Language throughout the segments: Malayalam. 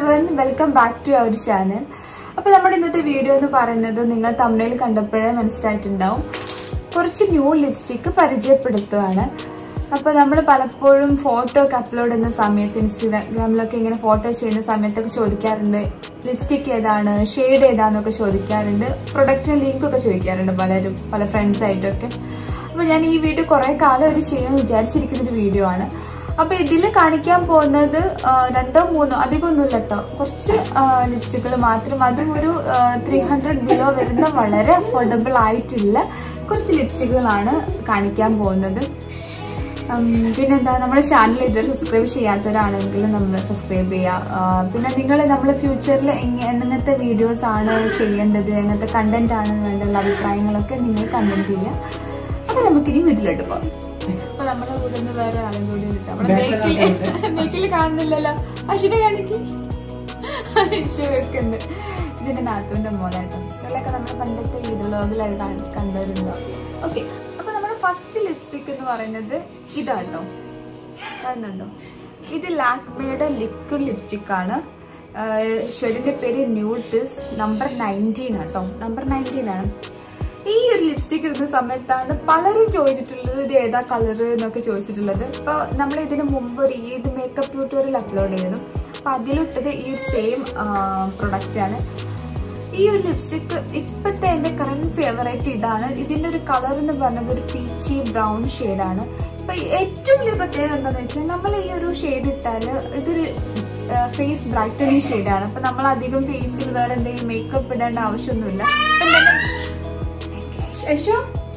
one welcome back to our channel അപ്പൊ നമ്മുടെ ഇന്നത്തെ വീഡിയോ എന്ന് പറയുന്നത് നിങ്ങൾ തമിഴിൽ കണ്ടപ്പോഴേ മനസ്സിലായിട്ടുണ്ടാവും കുറച്ച് ന്യൂ ലിപ്സ്റ്റിക്ക് പരിചയപ്പെടുത്തുകയാണ് അപ്പൊ നമ്മൾ പലപ്പോഴും ഫോട്ടോ ഒക്കെ അപ്ലോഡ് ചെയ്യുന്ന സമയത്ത് ഇൻസ്റ്റാഗ്രാമിലൊക്കെ ഇങ്ങനെ ഫോട്ടോ ചെയ്യുന്ന സമയത്തൊക്കെ ചോദിക്കാറുണ്ട് ലിപ്സ്റ്റിക് ഏതാണ് ഷെയ്ഡ് ഏതാന്നൊക്കെ ചോദിക്കാറുണ്ട് പ്രൊഡക്റ്റിന് ലിങ്ക് ഒക്കെ ചോദിക്കാറുണ്ട് പലരും പല ഫ്രണ്ട്സ് ആയിട്ടൊക്കെ അപ്പൊ ഞാൻ ഈ വീഡിയോ കുറെ കാലം ഒരു ചെയ്യാൻ വിചാരിച്ചിരിക്കുന്ന ഒരു വീഡിയോ ആണ് അപ്പൊ ഇതിൽ കാണിക്കാൻ പോകുന്നത് ആ, രണ്ടോ മൂന്നോ അധികമൊന്നുമില്ല കേട്ടോ കുറച്ച് ലിപ്സ്റ്റിക്കുകൾ മാത്രം അതും ഒരു ത്രീ ഹൺഡ്രഡ് ബിലോ വരുന്ന വളരെ അഫോർഡബിൾ ആയിട്ടുള്ള കുറച്ച് ലിപ്സ്റ്റിക്കുകളാണ് കാണിക്കാൻ പോകുന്നത് ഉം, പിന്നെന്താ നമ്മുടെ ചാനൽ ഇതുവരെ സബ്സ്ക്രൈബ് ചെയ്യാത്തവരാണെങ്കിൽ നമ്മൾ സബ്സ്ക്രൈബ് ചെയ്യുക ആ, പിന്നെ നിങ്ങൾ നമ്മൾ ഫ്യൂച്ചറിൽ എങ്ങനത്തെ വീഡിയോസ് ആണ് ചെയ്യേണ്ടത് എങ്ങനത്തെ കണ്ടന്റ് ആണ് വേണ്ടുള്ള അഭിപ്രായങ്ങളൊക്കെ നിങ്ങൾ കമന്റ് ചെയ്യുക അപ്പൊ നമുക്കിനി വീട്ടിലോട്ട് പോകാം അപ്പൊ നമ്മുടെ കൂടെ നിന്ന് വേറെ ആളും കൂടി കിട്ടാം നമ്മുടെ മേക്കില് മേക്കില് കാണുന്നില്ലല്ലോ അശ്വിനെ കാണിക്കും അശ്വ വെക്കുന്നുണ്ട് ഇതിന്റെ നാത്തുവിന്റെ മോനാട്ടോ ഇവളൊക്കെ നമ്മുടെ പണ്ടത്തെ വീഡിയോകളായി കണ്ടവരുണ്ടോ ഓക്കെ അപ്പൊ നമ്മുടെ ഫസ്റ്റ് ലിപ്സ്റ്റിക് എന്ന് പറയുന്നത് ഇതാട്ടോ കാണുന്നുണ്ടോ ഇത് ലാക്മയുടെ ലിക്വിഡ് ലിപ്സ്റ്റിക് ആണ് ഷെഡിന്റെ പേര് ന്യൂട്ടിസ് നമ്പർ നയൻറ്റീൻ ആട്ടോ നമ്പർ നയൻറ്റീൻ ആണ് ഈ ഒരു ലിപ്സ്റ്റിക് ഇടുന്ന സമയത്താണ് പലരും ചോദിച്ചിട്ടുള്ളത് ഇത് ഏതാ കളർ എന്നൊക്കെ ചോദിച്ചിട്ടുള്ളത് അപ്പൊ നമ്മൾ ഇതിന് മുമ്പ് ഒരു ഈദ് മേക്കപ്പ് ട്യൂട്ടോറിയൽ അപ്ലോഡ് ചെയ്തു അപ്പൊ അതിലിട്ടത് ഈ ഒരു സെയിം പ്രൊഡക്റ്റ് ആണ് ഈ ഒരു ലിപ്സ്റ്റിക് ഇപ്പോഴത്തെ എൻ്റെ കറണ്ട് ഫേവറേറ്റ് ഇതാണ് ഇതിൻ്റെ ഒരു കളർ എന്ന് പറഞ്ഞത് ഒരു പീച്ചി ബ്രൗൺ ഷെയ്ഡാണ് ഇപ്പൊ ഏറ്റവും വലിയ പ്രത്യേകത എന്താണെന്ന് വെച്ചാൽ നമ്മൾ ഈ ഒരു ഷെയ്ഡ് ഇട്ടാൽ ഇതൊരു ഫേസ് ബ്രൈറ്റനിങ് ഷെയ്ഡാണ് അപ്പൊ നമ്മൾ അധികം ഫേസിൽ വേറെ എന്തെങ്കിലും മേക്കപ്പ് ഇടേണ്ട ആവശ്യമൊന്നുമില്ല അപ്പൊ എന്തായാലും യശോ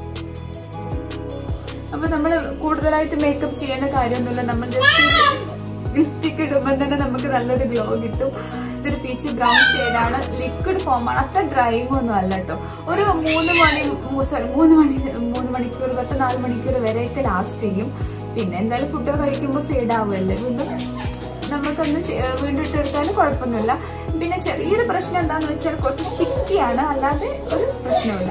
അപ്പൊ നമ്മൾ കൂടുതലായിട്ട് മേക്കപ്പ് ചെയ്യേണ്ട കാര്യമൊന്നുമില്ല നമ്മൾ ജസ്റ്റ് ലിപ്സ്റ്റിക് ഇടുമ്പോൾ തന്നെ നമുക്ക് നല്ലൊരു ഗ്ലോ കിട്ടും ഇതൊരു പീച്ച് ബ്രൗൺ ഷെയ്ഡാണ് ലിക്വിഡ് ഫോമാണ് അത്ര ഡ്രൈയിങ് ഒന്നും അല്ല കേട്ടോ ഒരു മൂന്ന് മണി സോറി മൂന്ന് മണി മൂന്ന് മണിക്കൂർ തൊട്ട് നാല് മണിക്കൂർ വരെയൊക്കെ ലാസ്റ്റ് ചെയ്യും പിന്നെ എന്തായാലും ഫുഡ് കഴിക്കുമ്പോൾ ഫീഡ് ആവുമല്ലേ വീണ്ടും നമുക്കൊന്ന് ചെ- വീണ്ടും ഇട്ടെടുത്താലും കുഴപ്പമൊന്നുമില്ല പിന്നെ ചെറിയൊരു പ്രശ്നം എന്താണെന്ന് വെച്ചാൽ കുറച്ച് സ്റ്റിക്കിയാണ് അല്ലാതെ ഒരു പ്രശ്നമില്ല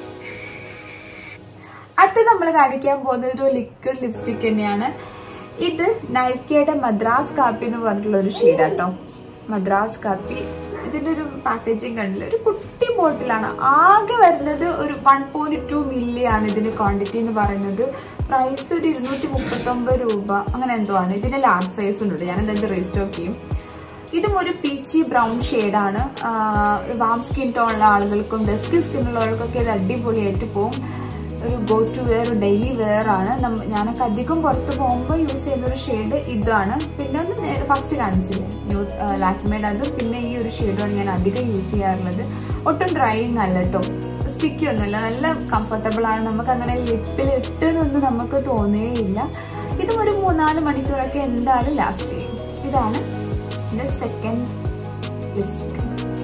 അടുത്ത് നമ്മൾ കാണിക്കാൻ പോകുന്നത് ഒരു ലിക്വിഡ് ലിപ്സ്റ്റിക് തന്നെയാണ് ഇത് നൈക്കയുടെ മദ്രാസ് കാപ്പി എന്ന് പറഞ്ഞിട്ടുള്ള ഒരു ഷെയ്ഡാട്ടോ മദ്രാസ് കാപ്പി ഇതിന്റെ ഒരു പാക്കേജിങ് കണ്ടില്ല ഒരു കുട്ടി ബോട്ടിലാണ് ആകെ വരുന്നത് ഒരു വൺ പോയിന്റ് ടു മില്ലി ആണ് ഇതിന്റെ ക്വാണ്ടിറ്റി എന്ന് പറയുന്നത് പ്രൈസ് ഒരു ഇരുന്നൂറ്റി മുപ്പത്തൊമ്പത് രൂപ അങ്ങനെ എന്തോ ആണ് ഇതിന്റെ ലാർജ് സൈസ് ഉണ്ട് ഞാൻ എന്തായാലും റീസ്റ്റോക്ക് ചെയ്യും ഇതും ഒരു പീച്ചി ബ്രൗൺ ഷെയ്ഡാണ് വാം സ്കിൻ ടോൺ ഉള്ള ആളുകൾക്കും ഡെസ്കി സ്കിൻ ഉള്ളവർക്കൊക്കെ ഇത് അടിപൊളിയായിട്ട് പോകും ഒരു go to wear daily wear ആണ് നമ്മ- ഞാനൊക്കെ അധികം പുറത്ത് പോകുമ്പോൾ യൂസ് ചെയ്യുന്ന ഒരു ഷെയ്ഡ് ഇതാണ് പിന്നെ ഒന്ന് ഫസ്റ്റ് കാണിച്ചില്ലേ ന്യൂ ലാക്മേഡ് അതും പിന്നെ ഈ ഒരു ഷെയ്ഡാണ് ഞാൻ അധികം യൂസ് ചെയ്യാറുള്ളത് ഒട്ടും ഡ്രൈയിങ് അല്ല കേട്ടോ സ്റ്റിക്കി ഒന്നുമില്ല നല്ല കംഫർട്ടബിൾ ആണ് നമുക്ക് അങ്ങനെ ലിപ്പിൽ ഇട്ടെന്നൊന്നും നമുക്ക് തോന്നുകയില്ല ഇതും ഒരു മൂന്നാല് മണിക്കൂറൊക്കെ എന്തായാലും ലാസ്റ്റ് ചെയ്യും ഇതാണ് എൻ്റെ സെക്കൻഡ് ലിപ്സ്റ്റിക്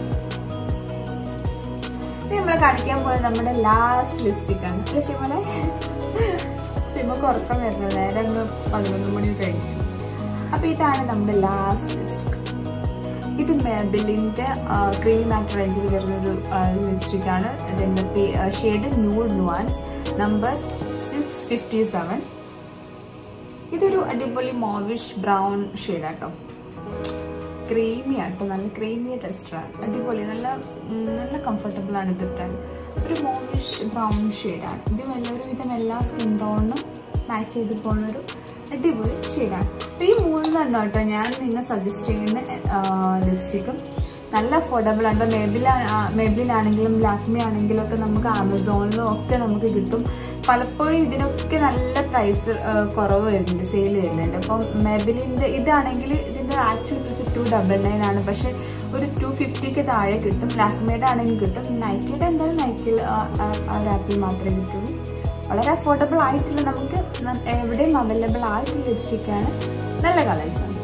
ഇത് നമ്മൾ കാണിക്കാൻ പോകുന്നത് നമ്മുടെ ലാസ്റ്റ് ലിപ്സ്റ്റിക് ആണ് അല്ലേ ശിവനെ ശിവക്ക് ഉറക്കം വരുന്നത് നേരെ അങ്ങ് പതിനൊന്ന് മണി കഴിഞ്ഞു അപ്പൊ ഇതാണ് നമ്മുടെ ലാസ്റ്റ് ലിപ്സ്റ്റിക് ഇത് മെബിലിന്റെ ക്രീം മാറ്റ് റേഞ്ചിൽ വരുന്നൊരു ലിപ്സ്റ്റിക് ആണ് ഇതിന്റെ shade nude nuance number six fifty seven ഇതൊരു അടിപൊളി മോവിഷ് ബ്രൗൺ ഷെയ്ഡാട്ടോ ക്രീമി ആട്ടോ നല്ല ക്രീമി ടെസ്റ്ററാണ് അടിപൊളി നല്ല ഉം, നല്ല കംഫർട്ടബിൾ ആണ് ഇതിട്ടാൽ ഒരു മോവിഷ് ബ്രൗൺ ഷെയ്ഡാണ് ഇതും എല്ലാ ഒരുവിധം എല്ലാ സ്കിൻ ടോണിനും മാച്ച് ചെയ്ത് പോകുന്നൊരു അടിപൊളി ഷെയ്ഡാണ് അപ്പോൾ ഈ മൂന്നെണ്ണം കേട്ടോ ഞാൻ നിങ്ങൾ സജസ്റ്റ് ചെയ്യുന്ന ലിപ്സ്റ്റിക്കും നല്ല അഫോർഡബിൾ ആണ് മേബില മേബിലാണെങ്കിലും ലാക്മി ആണെങ്കിലും ഒക്കെ നമുക്ക് ആമസോണിലും ഒക്കെ നമുക്ക് കിട്ടും പലപ്പോഴും ഇതിനൊക്കെ നല്ല പ്രൈസ് കുറവ് വരുന്നുണ്ട് സെയിൽ വരുന്നുണ്ട് അപ്പം മെബിലിൻ്റെ ഇതാണെങ്കിൽ ഇതിൻ്റെ actual price two double nine ആണ് പക്ഷേ ഒരു ടു ഫിഫ്റ്റിക്ക് താഴെ കിട്ടും ലാക്മേഡ് ആണെങ്കിൽ കിട്ടും നൈക്കിയുടെ എന്തായാലും നൈക്കിൽ ആ ഒരു ആപ്പിൽ മാത്രമേ കിട്ടുള്ളൂ വളരെ അഫോർഡബിൾ ആയിട്ടുള്ള നമുക്ക് ന- എവിടെയും അവൈലബിൾ ആയിട്ടുള്ള ലിപ്സ്റ്റിക്കാണ് നല്ല കളേഴ്സാണ്